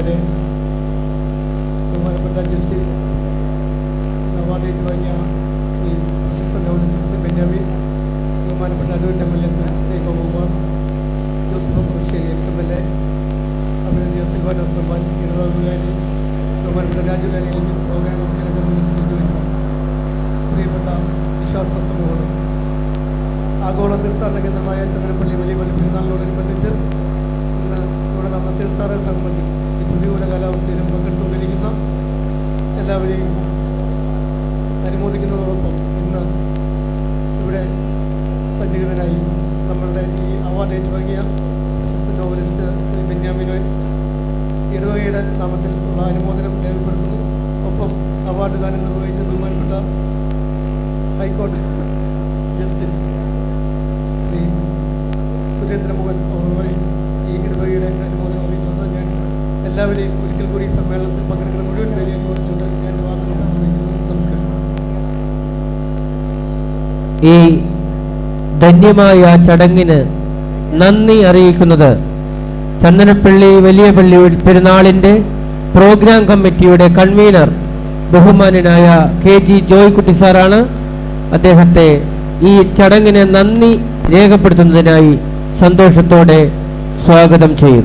അച്ഛന്മാരെ ബഹുമാനപ്പെട്ട justice award വാങ്ങിയ ഈ പ്രശസ്ത നോവലിസ്റ്റ് ബെന്യാമിൻ ബഹുമാനപ്പെട്ട advocate M L A Suresh Kumar Joseph പ്രശ്ശേരി എം എൽ എ അഭിനന്ദ സിൽവാനോസ് റഹ്മാൻ ഇടവകാരി ബഹുമാനപ്പെട്ട രാജുകാരി പ്രോഗ്രാം പ്രിയപ്പെട്ട വിശ്വാസ സമൂഹം ആഗോള തീർത്ഥാടന കേന്ദ്രമായ ചന്ദ്രപ്പള്ളി വലിയ വലിയ പെരുന്നാളിനോടനുബന്ധിച്ച് ഇന്ന് ഇവിടെ നടന്ന തീർത്ഥാടന സംബന്ധി ഈ പ്രതികൂല കാലാവസ്ഥയിലും പങ്കെടുത്തുകൊണ്ടിരിക്കുന്ന എല്ലാവരെയും അനുമോദിക്കുന്നതോടൊപ്പം ഇന്ന് ഇവിടെ സന്നിഹിതനായി നമ്മളുടെ ഈ അവാർഡ് ഏറ്റുവാങ്ങിയ പ്രശസ്ത നോവലിസ്റ്റ് ശ്രീ ബെന്യാമിനോയ് ഇടവകയുടെ നാമത്തിൽ ഉള്ള അനുമോദനം രേഖപ്പെടുത്തുന്നു ഒപ്പം അവാർഡ് ദാനം നിർവഹിച്ച ബഹുമാനപ്പെട്ട ഹൈക്കോടതി ജസ്റ്റിസ് ശ്രീ സുരേന്ദ്രമോഹൻ ഓർമ്മയും ഈ ഇടവകയുടെ അനുമോദനം അറിയിച്ചുകൊണ്ട് ഞാൻ എല്ലാവരെയും ഒരിക്കൽ കൂടി ഈ സമ്മേളനത്തിൽ പങ്കെടുക്കുന്ന മുഴുവൻ പേരെയും കുറിച്ചുകൊണ്ട് ഞാൻ വാക്കുകൾ ശ്രമിക്കുന്നു നമസ്കാരം ഈ ധന്യമായ ചടങ്ങിന് നന്ദി അറിയിക്കുന്നത് ചന്ദനപ്പള്ളി വലിയ പള്ളി പെരുന്നാളിൻ്റെ പ്രോഗ്രാം കമ്മിറ്റിയുടെ കൺവീനർ ബഹുമാനനായ കെ ജി ജോയ്കുട്ടി സാറാണ് അദ്ദേഹത്തെ ഈ ചടങ്ങിന് നന്ദി രേഖപ്പെടുത്തുന്നതിനായി സന്തോഷത്തോടെ സ്വാഗതം ചെയ്യും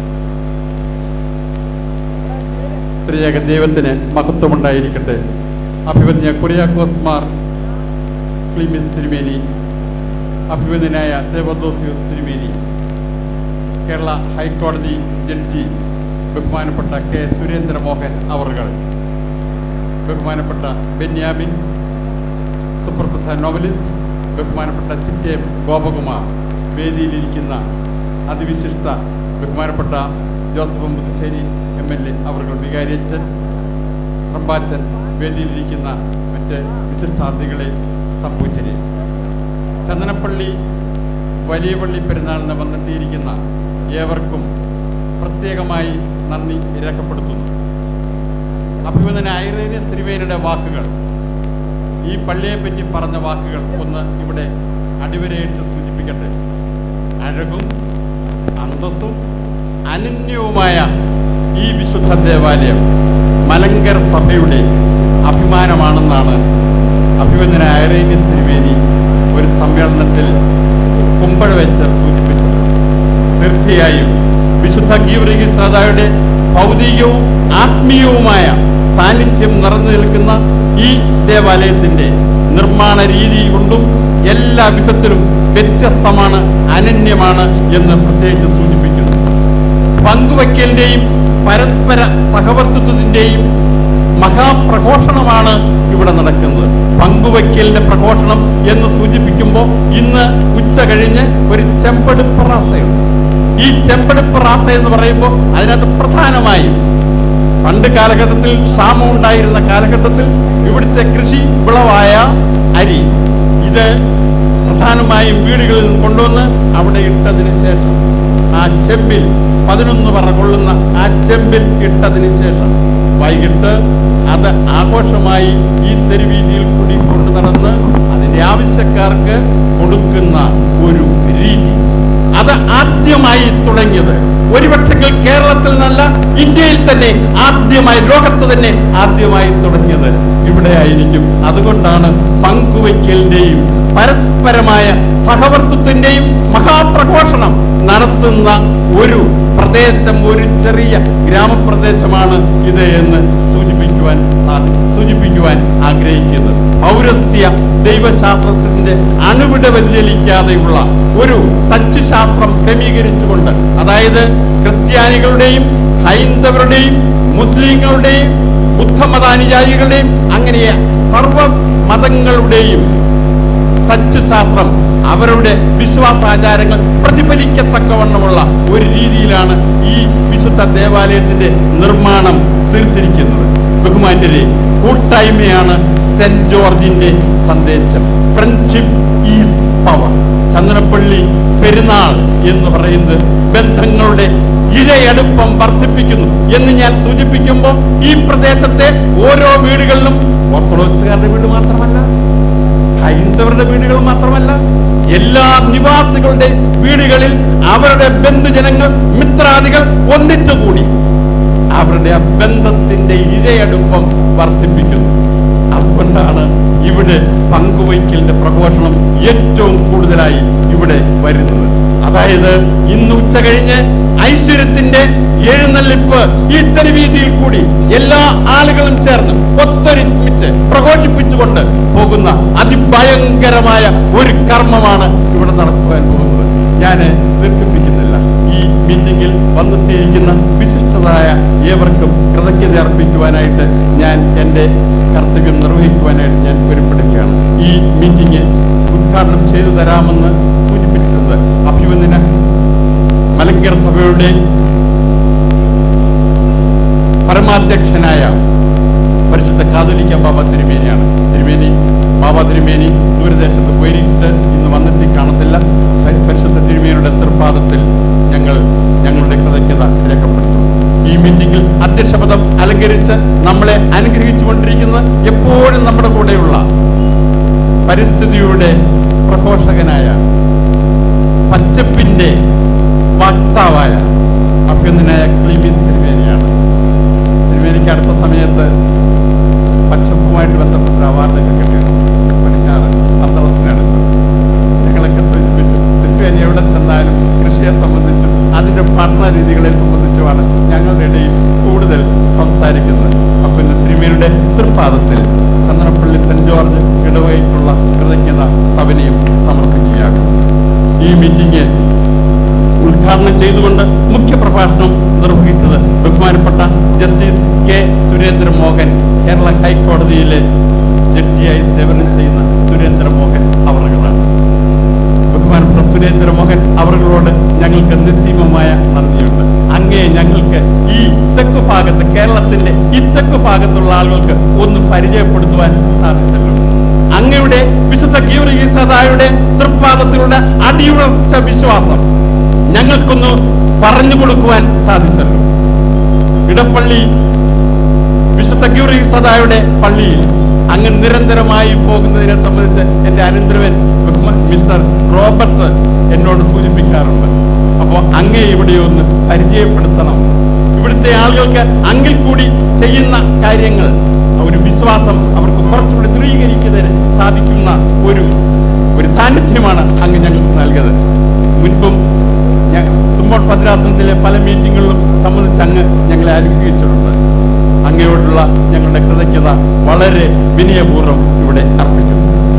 ത്രിയേക ദൈവത്തിന് മഹത്വമുണ്ടായിരിക്കട്ടെ അഭിവന്യ കുറിയാക്കോസ് മാർ ക്ലീമിസ് തിരുമേനി അഭിവന്യനായ ദേവദോസിയോസ് തിരുമേനി കേരള ഹൈക്കോടതി ജഡ്ജി ബഹുമാനപ്പെട്ട കെ സുരേന്ദ്രമോഹൻ അവറുകൾ ബഹുമാനപ്പെട്ട ബെന്യാമിൻ സുപ്രസിദ്ധ നോവലിസ്റ്റ് ബഹുമാനപ്പെട്ട ചിറ്റേം ഗോപകുമാർ വേദിയിലിരിക്കുന്ന അതിവിശിഷ്ട ബഹുമാനപ്പെട്ട Joseph Muthussery M L A അവർ വികാരിയച്ഛൻ റമ്പാച്ചൻ വേദിയിലിരിക്കുന്ന മറ്റ് വിശിഷ്ടാർത്ഥികളെ സംഭവിച്ചരെ ചന്ദനപ്പള്ളി വലിയ പള്ളി പെരുന്നാളിന് വന്നെത്തിയിരിക്കുന്ന ഏവർക്കും പ്രത്യേകമായി നന്ദി രേഖപ്പെടുത്തുന്നു അഭിമതന ഐറേനിയസ് തിരുവേനയുടെ വാക്കുകൾ ഈ പള്ളിയെപ്പറ്റി പറഞ്ഞ വാക്കുകൾ ഒന്ന് ഇവിടെ അടിവരയിട്ട് സൂചിപ്പിക്കട്ടെ അഴകും അന്തസ്സും അനന്യവുമായ ഈ വിശുദ്ധ ദേവാലയം മലങ്കര സഭയുടെ അഭിമാനമാണെന്നാണ് അഭിമന്യന ഐറേനിയസ് തിരുവേനി ഒരു സമ്മേളനത്തിൽ കുമ്പഴ വെച്ച് സൂചിപ്പിച്ചത് തീർച്ചയായും വിശുദ്ധ ഗീവറിഗിസാദായുടെ ഭൗതികവും ആത്മീയവുമായ സാന്നിധ്യം നിറഞ്ഞു നിൽക്കുന്ന ഈ ദേവാലയത്തിന്റെ നിർമ്മാണ രീതി കൊണ്ടും എല്ലാ വിധത്തിലും വ്യത്യസ്തമാണ് അനന്യമാണ് എന്ന് പ്രത്യേകിച്ച് സൂചിപ്പിക്കുന്നു പങ്കുവയ്ക്കലിന്റെയും പരസ്പര സഹവർത്തിത്വത്തിന്റെയും മഹാപ്രഘോഷണമാണ് ഇവിടെ നടക്കുന്നത് പങ്കുവയ്ക്കലിന്റെ പ്രഘോഷണം എന്ന് സൂചിപ്പിക്കുമ്പോൾ ഇന്ന് ഉച്ച കഴിഞ്ഞ് ഒരു ചെമ്പെടുപ്പ് റാസയുണ്ട് ഈ ചെമ്പെടുപ്പ് റാസ എന്ന് പറയുമ്പോൾ അതിനകത്ത് പ്രധാനമായും പണ്ട് കാലഘട്ടത്തിൽ ക്ഷാമം ഉണ്ടായിരുന്ന കാലഘട്ടത്തിൽ ഇവിടുത്തെ കൃഷി വിളവായ അരി ഇത് പ്രധാനമായും വീടുകളിൽ നിന്ന് കൊണ്ടുവന്ന് അവിടെ ഇട്ടതിന് ശേഷം ആ ചെമ്പിൽ പതിനൊന്ന് പറ കൊള്ളുന്ന ആ ചെമ്പിൽ ഇട്ടതിന് ശേഷം വൈകിട്ട് അത് ആഘോഷമായി ഈ തെരുവീതിയിൽ കൂടി കൊണ്ടു നടന്ന് അതിന്റെ ആവശ്യക്കാർക്ക് കൊടുക്കുന്ന ഒരു രീതി അത് ആദ്യമായി തുടങ്ങിയത് ഒരുപക്ഷെങ്കിൽ കേരളത്തിൽ നിന്നല്ല ഇന്ത്യയിൽ തന്നെ ആദ്യമായി ലോകത്ത് തന്നെ ആദ്യമായി തുടങ്ങിയത് ഇവിടെ ആയിരിക്കും അതുകൊണ്ടാണ് പങ്കുവയ്ക്കലിന്റെയും പരസ്പരമായ സഹവർത്തിത്വത്തിന്റെയും മഹാപ്രഘോഷണം നടത്തുന്ന ഒരു പ്രദേശം ഒരു ചെറിയ ഗ്രാമപ്രദേശമാണ് ഇത് എന്ന് സൂചിപ്പിക്കുവാൻ സാ- സൂചിപ്പിക്കുവാൻ ആഗ്രഹിക്കുന്നത് പൗരസ്ത്യ ദൈവശാസ്ത്രത്തിന്റെ അണുവിട വ്യതിചലിക്കാതെയുള്ള ഒരു തച്ചുശാസ്ത്രം ക്രമീകരിച്ചുകൊണ്ട് അതായത് ക്രിസ്ത്യാനികളുടെയും ഹൈന്ദവരുടെയും മുസ്ലിങ്ങളുടെയും ബുദ്ധമതാനുയായികളുടെയും അങ്ങനെ സർവ മതങ്ങളുടെയും തച്ചുശാസ്ത്രം അവരുടെ വിശ്വാസാചാരങ്ങൾ പ്രതിഫലിക്കത്തക്കവണ്ണമുള്ള ഒരു രീതിയിലാണ് ഈ വിശുദ്ധ ദേവാലയത്തിന്റെ നിർമ്മാണം തീർത്തിരിക്കുന്നത് ബഹുമാന്യരെ കൂട്ടായ്മയാണ് സെന്റ് ജോർജിന്റെ സന്ദേശം ഫ്രണ്ട്ഷിപ്പ് ഈസ് പവർ ചന്ദ്രപ്പള്ളി പെരുന്നാൾ എന്ന് പറയുന്നത് ബന്ധങ്ങളുടെ ഇഴയടുപ്പം വർദ്ധിപ്പിക്കുന്നു എന്ന് ഞാൻ സൂചിപ്പിക്കുമ്പോൾ ഈ പ്രദേശത്തെ ഓരോ വീടുകളിലും ഓർത്തഡോക്സുകാരുടെ വീട് മാത്രമല്ല ഹൈന്ദവരുടെ വീടുകൾ മാത്രമല്ല എല്ലാ നിവാസികളുടെ വീടുകളിൽ അവരുടെ ബന്ധുജനങ്ങൾ മിത്രാദികൾ ഒന്നിച്ചുകൂടി അവരുടെ ആ ബന്ധത്തിന്റെ ഇരയടുപ്പം വർദ്ധിപ്പിക്കുന്നു അതുകൊണ്ടാണ് ഇവിടെ പങ്കുവയ്ക്കലിന്റെ പ്രഘോഷണം ഏറ്റവും കൂടുതലായി ഇവിടെ വരുന്നത് അതായത് ഇന്ന് ഉച്ച കഴിഞ്ഞ് ഐശ്വര്യത്തിന്റെ എഴുന്നള്ളിപ്പ് ഈ തെരുവീതിയിൽ കൂടി എല്ലാ ആളുകളും ചേർന്ന് ഒത്തൊരുമിച്ച് പ്രഘോഷിപ്പിച്ചുകൊണ്ട് പോകുന്ന അതിഭയങ്കരമായ ഒരു കർമ്മമാണ് ഇവിടെ നടക്കുവാൻ പോകുന്നത് ഞാൻ ദീർഘിപ്പിക്കുന്നില്ല ഈ മീറ്റിംഗിൽ വന്നെത്തിയിരിക്കുന്ന വിശിഷ്ടതായ ഏവർക്കും കൃതജ്ഞത അർപ്പിക്കുവാനായിട്ട് ഞാൻ എൻ്റെ കർത്തവ്യം നിർവഹിക്കുവാനായിട്ട് ഞാൻ ഒരുപ്പെടുകയാണ് ഈ മീറ്റിംഗ് ഉദ്ഘാടനം ചെയ്തു തരാമെന്ന് സൂചിപ്പിച്ചിട്ടുണ്ട് അഭിവന്ദന മലങ്കര സഭയുടെ പരമാധ്യക്ഷനായ പരിശുദ്ധ കാതോലിക്ക ബാബ തിരുമേനിയാണ് തിരുമേനി ബാബ തിരുമേനി ദൂരദേശത്ത് പോയിട്ട് ഇന്ന് വന്നെത്തി കാണത്തില്ല പരി- പരിശുദ്ധ തിരുമേനിയുടെ തൃപ്പാദത്തിൽ ഞങ്ങൾ ഞങ്ങളുടെ കൃതജ്ഞത രേഖപ്പെടുത്തുന്നു ഈ മീറ്റിംഗിൽ അധ്യക്ഷപദം അലങ്കരിച്ച് നമ്മളെ അനുഗ്രഹിച്ചുകൊണ്ടിരിക്കുന്ന എപ്പോഴും നമ്മുടെ കൂടെയുള്ള പരിസ്ഥിതിയുടെ പ്രഘോഷകനായ പച്ചപ്പിന്റെ വക്താവായ അഭ്യന്തനായ ക്ലീമീസ് തിരുമേനിയാണ് തിരുമേനിക്ക് അടുത്ത സമയത്ത് പച്ചപ്പുമായിട്ട് ബന്ധപ്പെട്ട അവാർഡൊക്കെ കിട്ടിയിരുന്നു പടിഞ്ഞാറ് പന്തളത്തിനടുത്ത് ഞങ്ങളൊക്കെ സൂചിപ്പിച്ചു തിരുമേനി എവിടെ ചെന്നാലും കൃഷിയെ സംബന്ധിച്ചും അതിന്റെ പഠന രീതികളെ സംബന്ധിച്ചുമാണ് ഞങ്ങളുടെ ഇടയിൽ കൂടുതൽ സംസാരിക്കുന്നത് അപ്പൊ ഇന്ന് തിരുമേനിയുടെ തൃപ്പാദത്തിൽ ചന്ദ്രപ്പള്ളി സെന്റ് ജോർജ് ഇടവകയ്ക്കുള്ള കൃതജ്ഞത സവനയും സമർപ്പിക്കുകയാകും ഈ മീറ്റിംഗ് ഉദ്ഘാടനം ചെയ്തുകൊണ്ട് മുഖ്യ പ്രഭാഷണം നിർവഹിച്ചത് ബഹുമാനപ്പെട്ട ജസ്റ്റിസ് കെ സുരേന്ദ്രമോഹൻ കേരള ഹൈക്കോടതിയിലെ ജഡ്ജിയായി സേവനം ചെയ്യുന്ന സുരേന്ദ്രമോഹൻ അവറുകളാണ് ബഹുമാനപ്പെട്ട സുരേന്ദ്രമോഹൻ അവറുകളോട് ഞങ്ങൾക്ക് നിസ്സീമമായ നന്ദിയുണ്ട് അങ്ങേ ഞങ്ങൾക്ക് ഈ തെക്ക് ഭാഗത്ത് കേരളത്തിന്റെ ഈ തെക്ക് ഭാഗത്തുള്ള ആളുകൾക്ക് ഒന്ന് പരിചയപ്പെടുത്തുവാൻ സാധിച്ചല്ലോ അങ്ങയുടെ വിശുദ്ധ ഗീവറീസതായുടെ തൃപ്പാദത്തിലൂടെ അടിയുറച്ച വിശ്വാസം ഞങ്ങൾക്കൊന്ന് പറഞ്ഞു കൊടുക്കുവാൻ സാധിച്ചല്ലോ ഇടപ്പള്ളി വിശുദ്ധ ഗീവറീസതായുടെ പള്ളിയിൽ അങ്ങ് നിരന്തരമായി പോകുന്നതിനെ സംബന്ധിച്ച് എന്റെ അനന്തരവൻ ബഹുമാ- മിസ്റ്റർ റോബർട്ട് എന്നോട് സൂചിപ്പിക്കാറുണ്ട് അപ്പോൾ അങ്ങേ ഇവിടെ ഒന്ന് പരിചയപ്പെടുത്തണം ഇവിടുത്തെ ആളുകൾക്ക് അങ്ങിൽ കൂടി ചെയ്യുന്ന കാര്യങ്ങൾ ഒരു വിശ്വാസം അവർക്ക് കുറച്ചുകൂടി ദൃഢീകരിക്കുന്നതിന് സാധിക്കുന്ന ഒരു ഒരു സാന്നിധ്യമാണ് അങ്ങ് ഞങ്ങൾക്ക് നൽകിയത് മുൻപും ഞാൻ തുമ്പോൾ ഭദ്രാസനത്തിലെ പല മീറ്റിങ്ങുകളിലും സംബന്ധിച്ച് അങ്ങ് ഞങ്ങളെ അനുഗ്രഹിച്ചിട്ടുണ്ട് അങ്ങയോടുള്ള ഞങ്ങളുടെ കൃതജ്ഞത വളരെ വിനയപൂർവ്വം ഇവിടെ അർപ്പിക്കുന്നു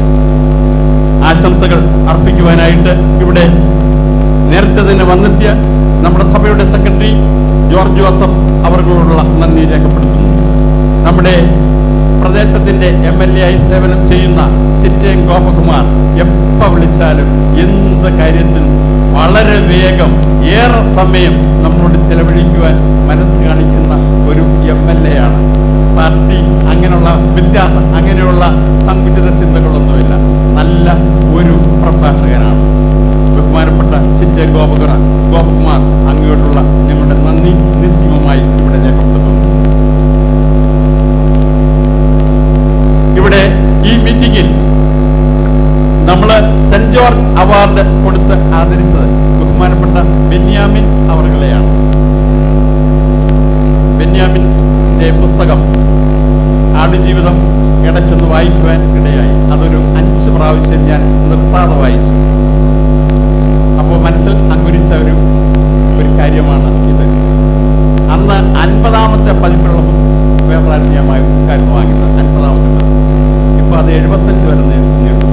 ആശംസകൾ അർപ്പിക്കുവാനായിട്ട് ഇവിടെ നേരത്തെ തന്നെ വന്നെത്തിയ നമ്മുടെ സഭയുടെ സെക്രട്ടറി ജോർജ് ജോസഫ് അവർക്കുള്ള നന്ദി രേഖപ്പെടുത്തുന്നു നമ്മുടെ പ്രദേശത്തിന്റെ എം എൽ എ ആയി സേവനം ചെയ്യുന്ന ചിറ്റയം ഗോപകുമാർ എപ്പോ വിളിച്ചാലും എന്ത് കാര്യത്തിനും വളരെ വേഗം ഏറെ സമയം നമ്മളോട് ചെലവഴിക്കുവാൻ മനസ്സ് കാണിക്കുന്ന ഒരു എം എൽ എ ആണ് പാർട്ടി അങ്ങനെയുള്ള വ്യത്യാസം അങ്ങനെയുള്ള സങ്കുചിത ചിന്തകളൊന്നുമില്ല നല്ല ഒരു പ്രഭാഷകനാണ് ബഹുമാനപ്പെട്ട ചിറ്റ ഗോപകുമാർ ഗോപകുമാർ അങ്ങോട്ടുള്ള ഞങ്ങളുടെ നന്ദി നിസ്സീമമായി ഇവിടെ രേഖപ്പെടുത്തുന്നു ഇവിടെ ഈ മീറ്റിംഗിൽ നമ്മൾ സെന്റ് ജോർജ് അവാർഡ് കൊടുത്ത് ആദരിച്ചത് ബഹുമാനപ്പെട്ട ബെന്യാമിൻ അവർകളെയാണ് ബെന്യാമിന്റെ പുസ്തകം ആടുജീവിതം ഇടയ്ക്കൊന്ന് വായിക്കുവാൻ ഇടയായി അതൊരു അഞ്ച് പ്രാവശ്യം ഞാൻ നിർത്താതെ വായിച്ചു അപ്പോൾ മനസ്സിൽ അങ്കുരിച്ച ഒരു ഒരു കാര്യമാണ് ഇത് അന്ന് അൻപതാമത്തെ പതിപ്പുള്ള വേറൊരാൾ ഞാൻ കാര്യം വാങ്ങിയത് അൻപതാമത്തെ ഇപ്പൊ അത് എഴുപത്തഞ്ച് വരെ നീ- നീണ്ടു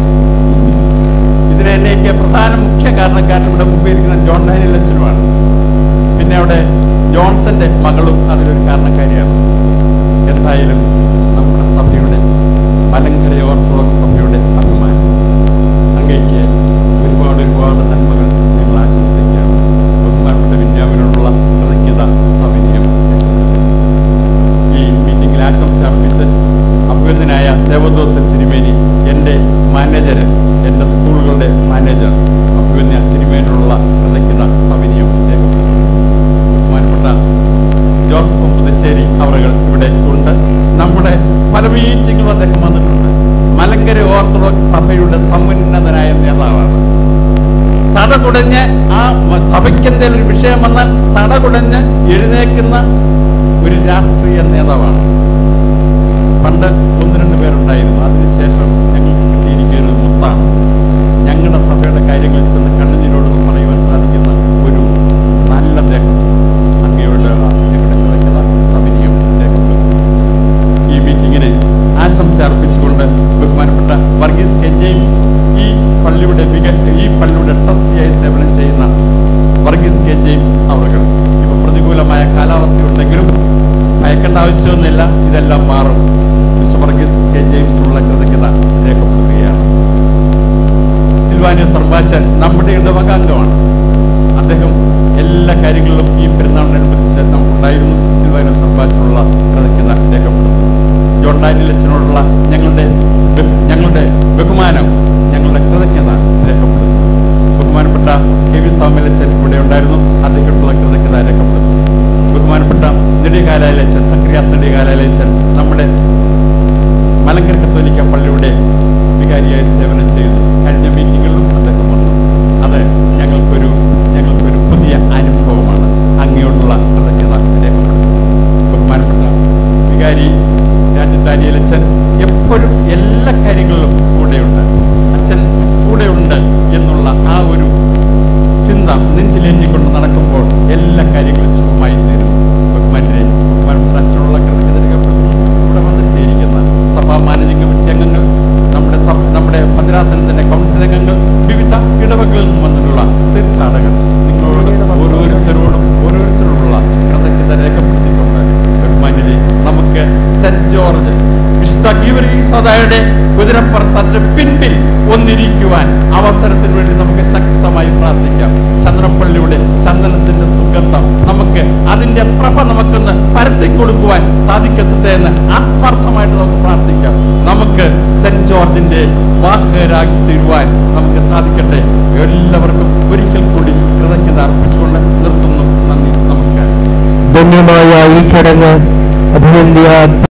ഇതിന് എന്നേക്ക് പ്രധാന മുഖ്യ കാരണക്കാരൻ ഇവിടെ മുമ്പ് ഇരിക്കുന്ന ജോൺ ഡാനിയൽ അച്ഛനുമാണ് പിന്നെ അവിടെ ജോൺസന്റെ മകളും അതിലൊരു കാരണക്കാരിയാണ് എന്തായാലും നമ്മുടെ സഭയുടെ മലങ്കര ഓർത്തഡോക്സ് സഭയുടെ അഭിമാനം അങ്ങേക്ക് ഒരുപാട് ഒരുപാട് നന്മകൾ ഞങ്ങൾ ആശംസിക്കുകയാണ് ബഹുമാനപ്പെട്ട വിദ്യാവിനോടുള്ള കൃതജ്ഞത സവിനയം ഈ മീറ്റിംഗിൽ ആശംസ അർപ്പിച്ച് അഭ്യർത്ഥനായ ദേവദോസ തിരുമേനി എൻ്റെ മാനേജർ എൻ്റെ സ്കൂളുകളുടെ മാനേജർ അഭ്യർത്ഥന തിരുമേനിയുള്ള കൃതജ്ഞത സവിനയം ബഹുമാനപ്പെട്ട ജോസഫ് മുതശ്ശേരി അവറുകൾ ഇവിടെ ഉണ്ട് നമ്മുടെ പല മീറ്റിങ്ങുകളും അദ്ദേഹം വന്നിട്ടുണ്ട് മലങ്കര ഓർത്തഡോക്സ് സഭയുടെ സമുന്നതനായ നേതാവാണ് തടകുടഞ്ഞ് ആ മ- സഭയ്ക്ക് എന്തെങ്കിലും ഒരു വിഷയം വന്നാൽ തടകുടഞ്ഞ് എഴുന്നേക്കുന്ന ഒരു രാഷ്ട്രീയ നേതാവാണ് പണ്ട് ഒന്ന് രണ്ട് പേരുണ്ടായിരുന്നു അതിനുശേഷം ഞങ്ങൾക്ക് കിട്ടിയിരിക്കുന്ന ഒരു മുത്താണ് ഞങ്ങളുടെ സഭയുടെ കാര്യങ്ങളിൽ ചെന്ന് കണ്ണുനീരോട് പറയുവാൻ സാധിക്കുന്ന ഒരു നല്ല ദേഹം അങ്ങനെയുള്ള ഞങ്ങളുടെ കൃതജ്ഞത സമിനിയും രേഖപ്പെടുത്തുന്നു ഈ മീറ്റിങ്ങിന് ആശംസ അർപ്പിച്ചുകൊണ്ട് ബഹുമാനപ്പെട്ട വർഗീസ് കെ ജെയിംസ് ഈ പള്ളിയുടെ മിക ഈ പള്ളിയുടെ ട്രസ്റ്റിയായി സേവനം ചെയ്യുന്ന വർഗീസ് കെ ജെയിംസ് അവർ ഇപ്പോൾ പ്രതികൂലമായ കാലാവസ്ഥയുണ്ടെങ്കിലും ഭയക്കേണ്ട ആവശ്യമൊന്നുമില്ല ഇതെല്ലാം മാറും മിസ്റ്റർ വർഗീസ് കെ ജെയിംസിനുള്ള കൃതജ്ഞത രേഖപ്പെടുത്തുകയാണ് സിൽവാനിയ സർവാച്ചൻ നമ്മുടെ ഇടവകാംഗമാണ് അദ്ദേഹം എല്ലാ കാര്യങ്ങളിലും ഈ പെരുന്നാളിനനുബന്ധിച്ച് നമുക്കുണ്ടായിരുന്നു സിൽവാനിയ സർവാച്ചനുള്ള കൃതജ്ഞത രേഖപ്പെടുത്തുന്നു ജോൺ ഡാനിയൽ അച്ഛനോടുള്ള ഞങ്ങളുടെ ബഹു- ഞങ്ങളുടെ ബഹുമാനം ഞങ്ങളുടെ കൃതജ്ഞത രേഖപ്പെടുത്തുന്നു ബഹുമാനപ്പെട്ട കെ വി സൗമ്യലച്ചൻ ഇവിടെ ഉണ്ടായിരുന്നു അദ്ദേഹത്തിനുള്ള കൃതജ്ഞത രേഖപ്പെടുത്തുന്നു ബഹുമാനപ്പെട്ട നെടികാലാലയച്ചൻ സക്രിയാസ് നെടികാലാലയച്ചൻ നമ്മുടെ മലങ്കര കത്തോലിക്ക പള്ളിയുടെ വികാരിയായി സേവനം ചെയ്തു കഴിഞ്ഞ മീറ്റിങ്ങുകളിലും അദ്ദേഹം വന്നു അത് ഞങ്ങൾക്കൊരു ഞങ്ങൾക്കൊരു പുതിയ അനുഭവമാണ് അങ്ങയോടുള്ള കൃതജ്ഞത രേഖപ്പെടുത്തുന്നു ബഹുമാനപ്പെട്ട വികാരി രാജധാനിയലച്ഛൻ എപ്പോഴും എല്ലാ കാര്യങ്ങളിലും കൂടെയുണ്ട് അച്ഛൻ കൂടെയുണ്ട് എന്നുള്ള ആ ഒരു ചിന്ത നെഞ്ചിലേറ്റിക്കൊണ്ട് നടക്കുമ്പോൾ എല്ലാ കാര്യങ്ങളും സുഖമായി തീരും ബഹുമാനെ ബഹുമാനപ്പെട്ട അച്ഛനുള്ള കൃതജ്ഞത രേഖപ്പെടുത്തുന്നു ഇവിടെ വന്നെത്തിയിരിക്കുന്ന സഭാ മാനേജിംഗ് കമ്മിറ്റി അംഗങ്ങൾ നമ്മുടെ സഭ നമ്മുടെ ഭദ്രാസനത്തിന്റെ കൗൺസിൽ അംഗങ്ങൾ വിവിധ ഇടവകളിൽ നിന്ന് വന്നിട്ടുള്ള തീർത്ഥാടകർ നിങ്ങളോട് ഓരോരുത്തരോടും ഓരോരുത്തരോടുള്ള കൃതജ്ഞത രേഖപ്പെടുത്തിക്കൊണ്ട് ബഹുമാന്യരെ നമുക്ക് സെന്റ് ജോർജ് വിശുദ്ധ ഗീവരീസോദായുടെ കുതിരപ്പുറത്തന്റെ പിൻപിൽ ഒന്നിരിക്കുവാൻ അവസരത്തിന് വേണ്ടി നമുക്ക് ശക്തമായി പ്രാർത്ഥിക്കാം ചന്ദ്രപ്പള്ളിയുടെ ചന്ദനത്തിന്റെ സുഗന്ധം നമുക്ക് അതിന്റെ പ്രഭ നമുക്കൊന്ന് പരത്തി കൊടുക്കുവാൻ സാധിക്കത്തത് എന്ന് ആത്മാർത്ഥമായിട്ട് നമുക്ക് പ്രാർത്ഥിക്കാം നമുക്ക് സെന്റ് ജോർജിന്റെ വാഹകരാക്കി തീരുവാൻ നമുക്ക് സാധിക്കട്ടെ എല്ലാവർക്കും ഒരിക്കൽ കൂടി കൃതജ്ഞത അർപ്പിച്ചുകൊണ്ട് നിർത്തുന്നു നന്ദി നമസ്കാരം ധന്യമായ ഈ ചടങ്ങ് അഭിനന്ദിയ